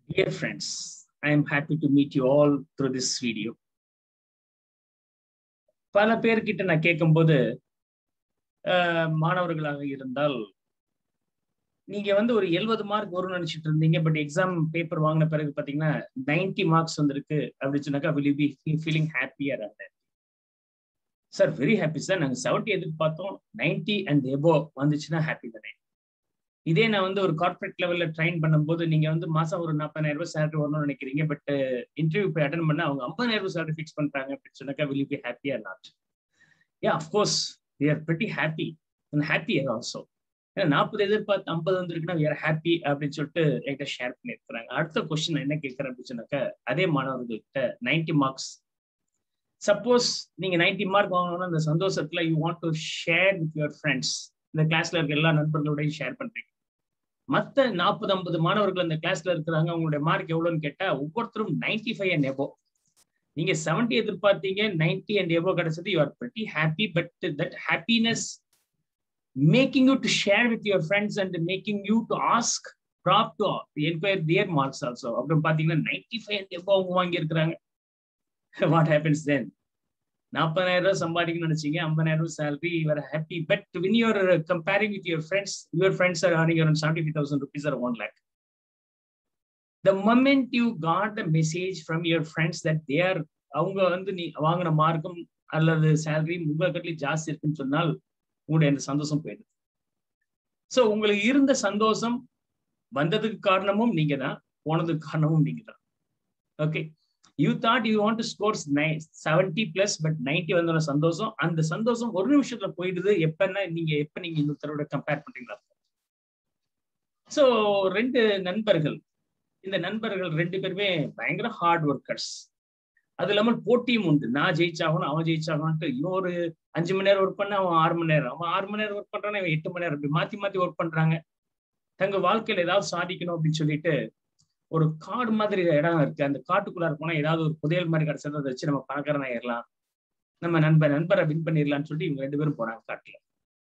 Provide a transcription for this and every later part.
Dear friends, I am happy to meet you all through this video. பல பேர்கிட்ட நான் கேட்கும்போது அஹ், மாணவர்களாக இருந்தால் நீங்க வந்து ஒரு எழுபது மார்க் வரும்னு நினைச்சிட்டு இருந்தீங்க பட் எக்ஸாம் பேப்பர் வாங்கின பிறகு பாத்தீங்கன்னா 90 மார்க்ஸ் வந்திருக்கு அப்படின்னு சொன்னாக்கா will be feeling happier sir very happy sir நாங்க செவன்டி எதிர்பார்த்தோம் 90 அண்ட் எபோ வந்துச்சுன்னா ஹாப்பி தானே இதே நான் வந்து ஒரு கார்ப்பரேட் லெவல்ல ட்ரைன் பண்ணும்போது நீங்க வந்து மாசம் ஒரு நாற்பதாயிரம் ரூபாய் சேலரி வரணும்னு நினைக்கிறீங்க பட் இன்டர்வியூ போய் அட்டன் பண்ண அவங்க ஐம்பதாயிரம் ரூபாய் சேலரி ஃபிக்ஸ் பண்றாங்க அப்படின்னு சொன்னாக்கா will be happier not yeah of course we are pretty happy and happier also ஏன்னா நாற்பது எதிர்பார்த்து ஐம்பது வந்திருக்குன்னா வி ஆர் ஹாப்பி அப்படின்னு சொல்லிட்டு என்கிட்ட ஷேர் பண்ணியிருக்கிறாங்க அடுத்த கொஸ்டின் என்ன கேட்கறேன் அப்படின்னு சொன்னாக்கா அதே மாணவர்கள்கிட்ட நைன்டி மார்க்ஸ் சப்போஸ் நீங்க நைன்டி மார்க் வாங்கணும்னா அந்த சந்தோஷத்துல you want to share with your friends இந்த கிளாஸ்ல இருக்க எல்லா நண்பர்களோடையும் ஷேர் பண்றீங்க மத்த நாற்பது ஐம்பது மாணவர்கள் அந்த கிளாஸ்ல இருக்கிறாங்க அவங்களுடைய மார்க் எவ்வளவுன்னு கேட்டா ஒவ்வொருத்தரும் நைன்டி ஃபைவ் அண்ட் எபோ நீங்க செவன்டி எதிர்பார்த்தீங்க நைன்டி அண்ட் எபோ கிடைச்சது you are very happy but that happiness making you to share with your friends and making you to ask prop to enquire their marks also அப்படின்னு பாத்தீங்கன்னா ninety five and எபோ அவங்க வாங்கி இருக்கிறாங்க what happens தென் நாற்பதாயிரம் ரூபாய் சம்பாதிக்கணும்னு நினைச்சீங்க ஐம்பதாயிரம் ரூபாய் salary you are happy but when you're comparing with your friends your friends are earning around seventy five thousand rupees or one lakh the moment you got the message from your friends that there அவங்க வந்து நீ வாங்கின மார்க்கும் அல்லது salary உங்களை கட்டில ஜாஸ்தி இருக்குன்னு சொன்னால் உங்களுடைய அந்த சந்தோஷம் போயிடுது ஸோ உங்களுக்கு இருந்த சந்தோஷம் வந்ததுக்கு காரணமும் நீங்க தான் போனதுக்கு காரணமும் நீங்க தான் okay you thought you want to scores seventy plus but ninety வந்தோட சந்தோஷம் அந்த சந்தோஷம் ஒரு நிமிஷத்துல போயிடுது எப்பன்னா நீங்க எப்ப நீங்க இன்னொருத்தரோட கம்பேர் பண்றீங்களா ஸோ ரெண்டு நண்பர்கள் இந்த நண்பர்கள் ரெண்டு பேருமே பயங்கர ஹார்ட் ஒர்க்கர்ஸ் அது இல்லாமல் போட்டியும் உண்டு நான் ஜெயிச்சாகணும் அவன் ஜெயிச்சாகணும்ட்டு இன்னொரு அஞ்சு மணி நேரம் ஒர்க் பண்ண அவன் ஆறு மணி நேரம் அவன் ஆறு மணி நேரம் ஒர்க் பண்றான் அவன் எட்டு மணி நேரம் இப்படி மாத்தி மாத்தி ஒர்க் பண்றாங்க தங்க வாழ்க்கையில ஏதாவது சாதிக்கணும் அப்படின்னு சொல்லிட்டு ஒரு காடு மாதிரி இடம் இருக்கு அந்த காட்டுக்குள்ளார போனா ஏதாவது ஒரு புதையல் மாதிரி கிடைச்சதை அதை வச்சு நம்ம பணக்காரன் ஆயிடலாம் நம்ம நண்பர் நண்பரை வின் பண்ணிடலாம்னு சொல்லிட்டு இவங்க ரெண்டு பேரும் போறாங்க காட்டுல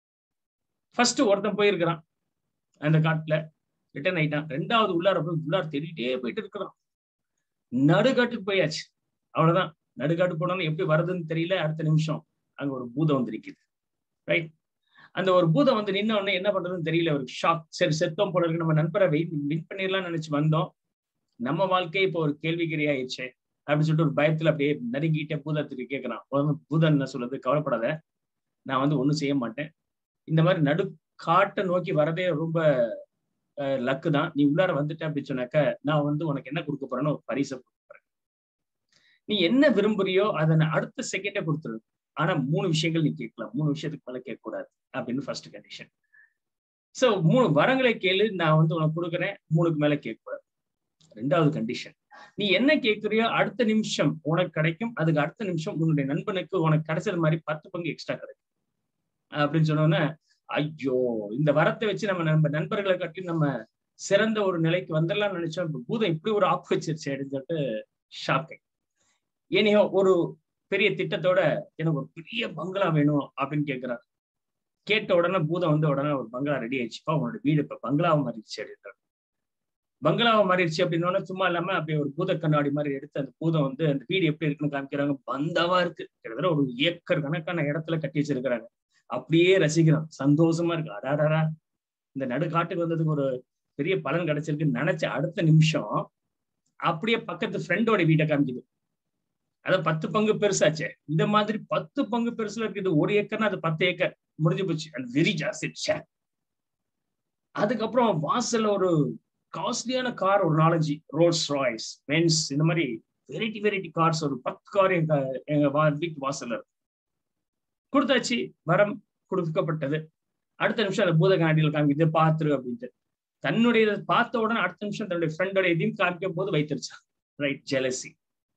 ஃபர்ஸ்ட் ஒருத்தன் போயிருக்கிறான் அந்த காட்டுல ரிட்டர்ன் ஆயிட்டான் ரெண்டாவது உள்ளார போய் உள்ளார தேடிட்டே போயிட்டு இருக்கிறான் நடுக்காட்டுக்கு போயாச்சு அவ்வளவுதான் நடுக்காட்டு போனோம்னு எப்படி வருதுன்னு தெரியல அடுத்த நிமிஷம் அங்க ஒரு பூதம் வந்து நிக்குது ரைட் அந்த ஒரு பூதம் வந்து நின்ன உடனே என்ன பண்றதுன்னு தெரியல ஒரு ஷாக் சரி செத்தோம் போல இருக்கு நம்ம நண்பரை வெயின் வின் பண்ணிடலாம்னு நினைச்சு வந்தோம் நம்ம வாழ்க்கை இப்போ ஒரு கேள்விக்குறி ஆயிடுச்சு அப்படின்னு சொல்லிட்டு ஒரு பயத்துல அப்படியே நடுங்கிட்ட பூதத்துக்கு கேட்கறான் உடனே பூதம் என்ன சொல்றது கவலைப்படாத நான் வந்து ஒண்ணும் செய்ய மாட்டேன் இந்த மாதிரி நடு காட்டை நோக்கி வரதே ரொம்ப லக்கு தான் நீ உள்ளார வந்துட்ட அப்படின்னு சொன்னாக்க நான் வந்து உனக்கு என்ன கொடுக்க போறேன்னு ஒரு பரிசை கொடுக்க போறேன் நீ என்ன விரும்புறியோ அதை நான் அடுத்த செகண்டே கொடுத்துரு ஆனா மூணு விஷயங்கள் நீ கேட்கலாம் மூணு விஷயத்துக்கு மேல கேட்க கூடாது அப்படின்னு ஃபர்ஸ்ட் கண்டிஷன் சோ மூணு வரங்களை கேளு நான் வந்து உனக்கு கொடுக்குறேன் மூணுக்கு மேல கேட்க கூடாது ரெண்டாவது கண்டிஷன் நீ என்ன கேட்குறியோ அடுத்த நிமிஷம் உனக்கு கிடைக்கும் அதுக்கு அடுத்த நிமிஷம் உன்னுடைய நண்பனுக்கு உனக்கு கிடைச்சது மாதிரி பத்து பங்கு எக்ஸ்ட்ரா கிடைக்கும் அப்படின்னு சொன்னோன்னே ஐயோ இந்த வரத்தை வச்சு நம்ம நம்ம நண்பர்களை கட்டி நம்ம சிறந்த ஒரு நிலைக்கு வந்துடலாம்னு நினைச்சோம் பூதம் இப்படி ஒரு ஆப்பு வச்சிருச்சு அப்படின்னு சொல்லிட்டு ஷாக்கிங் ஏனையோ ஒரு பெரிய திட்டத்தோட எனக்கு ஒரு பெரிய பங்களா வேணும் அப்படின்னு கேட்கிறார் கேட்ட உடனே பூதம் வந்து உடனே ஒரு பங்களா ரெடி ஆயிடுச்சுப்பா உன்னோட வீடு இப்ப பங்களாவை மாறிடுச்சு அப்படின்றார் பங்களாவை மாறிடுச்சு அப்படின்னோட சும்மா இல்லாம அப்படியே ஒரு பூத கண்ணாடி மாதிரி எடுத்து அந்த பூதம் வந்து அந்த வீடு எப்படி இருக்குன்னு காமிக்கிறாங்க பந்தாவா இருக்கு கிட்டத்தட்ட ஒரு ஏக்கர் கணக்கான இடத்துல கட்டி வச்சிருக்கிறாங்க அப்படியே ரசிக்கிறான் சந்தோஷமா இருக்கு அடாடாரா இந்த நடுக்காட்டுக்கு வந்ததுக்கு ஒரு பெரிய பலன் கிடைச்சிருக்குன்னு நினைச்ச அடுத்த நிமிஷம் அப்படியே பக்கத்து ஃப்ரெண்டோட வீட்டை காமிக்குது அதான் பத்து பங்கு பெருசாச்சே இந்த மாதிரி பத்து பங்கு பெருசுல இருக்குது ஒரு ஏக்கர்னா அது பத்து ஏக்கர் முடிஞ்சு போச்சு அது வெரி ஜாஸ்தி அதுக்கப்புறம் வாசல்ல ஒரு காஸ்ட்லியான கார் ஒரு நாலஞ்சு ரோல்ஸ் ராய்ஸ் பென்ஸ் இந்த மாதிரி வெரைட்டி வெரைட்டி கார்ஸ் ஒரு பத்து கார் எங்க எங்க வீட்டு வாசல்ல இருக்கு கொடுத்தாச்சு வரம் கொடுக்கப்பட்டது அடுத்த நிமிஷம் அந்த பூத கண்ணாடியில் காமிக்குது பாத்துரு அப்படின்ட்டு தன்னுடைய பார்த்த உடனே அடுத்த நிமிஷம் தன்னுடைய ஃப்ரெண்டோட இதையும் காமிக்கும் போது வைத்திருச்சான் ரைட் ஜெலசி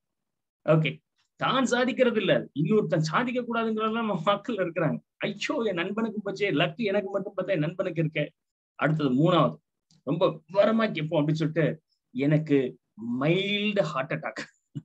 ஓகே தான் சாதிக்கிறது இல்ல இன்னொருத்தன் சாதிக்க கூடாதுங்கிறதெல்லாம் நம்ம மக்கள் இருக்கிறாங்க ஐயோ என் நண்பனுக்கு போச்சே லக்கு எனக்கு மட்டும் பார்த்தா என் நண்பனுக்கு இருக்க அடுத்தது மூணாவது ரொம்ப விவரமா கேட்போம் அப்படின்னு சொல்லிட்டு எனக்கு mild heart attack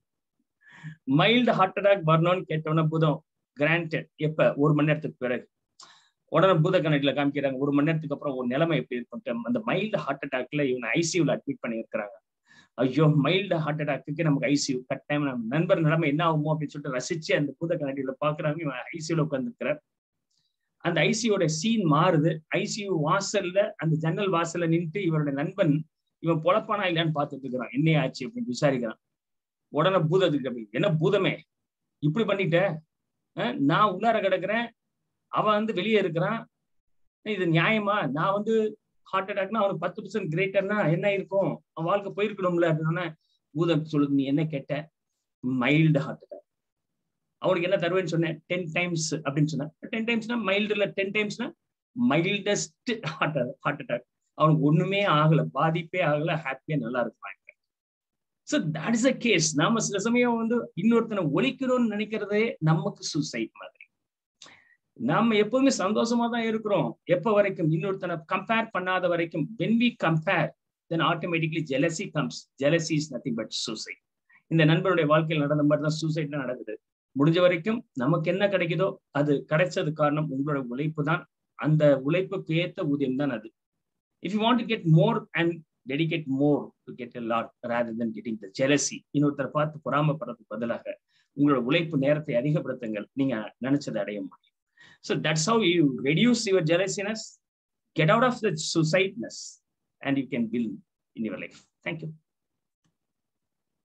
mild heart attack வரணும்னு கேட்டோன்னே புதம் கிராண்டட் எப்ப ஒரு மணி நேரத்துக்கு பிறகு உடனே பூத கணக்குல காமிக்கிறாங்க ஒரு மணி நேரத்துக்கு அப்புறம் ஒரு நிலைமை எப்படி இருக்கும் அந்த மைல்டு ஹார்ட் அட்டாக்ல இவனை ஐசியூல அட்மிட் பண்ணி இருக்கிறாங்க ஐயோ மைல்டு ஹார்ட் அட்டாக்கு நமக்கு ஐசியூ கட்டாயம் நம்ம நண்பர் நிலைமை என்ன ஆகுமோ அப்படின்னு சொல்லிட்டு ரசிச்சு அந்த பூத கண்ணாடியில பாக்குறாங்க இவன் ஐசியூல உட்காந்துருக்கிறார் அந்த ஐசியோட சீன் மாறுது ஐசியூ வாசல்ல அந்த ஜன்னல் வாசல்ல நின்று இவரோட நண்பன் இவன் பொழப்பானா இல்லையான்னு பார்த்துட்டு இருக்கிறான் என்ன ஆச்சு அப்படின்னு விசாரிக்கிறான் உடனே பூதத்துக்கு அப்படி என்ன பூதமே இப்படி பண்ணிட்ட நான் உள்ளார கிடக்குறேன் அவன் வந்து வெளியே இருக்கிறான் இது நியாயமா நான் வந்து ஹார்ட் அட்டாக்னா அவனுக்கு பத்து பர்சன்ட் கிரேட்டர்னா என்ன இருக்கும் அவன் வாழ்க்கை போயிருக்கணும்ல அப்படின்னா பூதம் சொல்லுது நீ என்ன கேட்ட மைல்டு ஹார்ட் அட்டாக் அவனுக்கு என்ன தருவேன்னு சொன்னேன் டென் டைம்ஸ் அப்படின்னு சொன்னேன் டென் டைம்ஸ்னா மைல்டுல டென் டைம்ஸ்னா மைல்டஸ்ட் ஹார்ட் ஹார்ட் அட்டாக் அவனுக்கு ஒண்ணுமே ஆகல பாதிப்பே ஆகல ஹாப்பியா நல்லா இருப்பாங்க so that is a case நாம சில சமயம் வந்து இன்னொருத்தனை ஒழிக்கணும்னு நினைக்கிறதே நமக்கு சூசைட் மாதிரி நாம எப்பவுமே சந்தோஷமா தான் இருக்கிறோம் எப்ப வரைக்கும் இன்னொருத்தனை கம்பேர் பண்ணாத வரைக்கும் when we compare then automatically jealousy comes jealousy is nothing but suicide இந்த நண்பருடைய வாழ்க்கையில் நடந்த மாதிரி தான் சூசைட்லாம் நடக்குது முடிஞ்ச வரைக்கும் நமக்கு என்ன கிடைக்குதோ அது கிடைச்சது காரணம் உங்களோட உழைப்பு தான் அந்த உழைப்புக்கு ஏத்த ஊதியம் தான் அது if you want to get more and dedicate more to get a lot rather then getting the jealousy இன்னொருத்தரை பார்த்து பொறாமப்படுறதுக்கு பதிலாக உங்களோட உழைப்பு நேரத்தை அதிகப்படுத்துங்கள் நீங்க நினைச்சதை அடைய முடியும் so that's how you reduce your jealousness get out of the suicideness and you can fill in your life thank you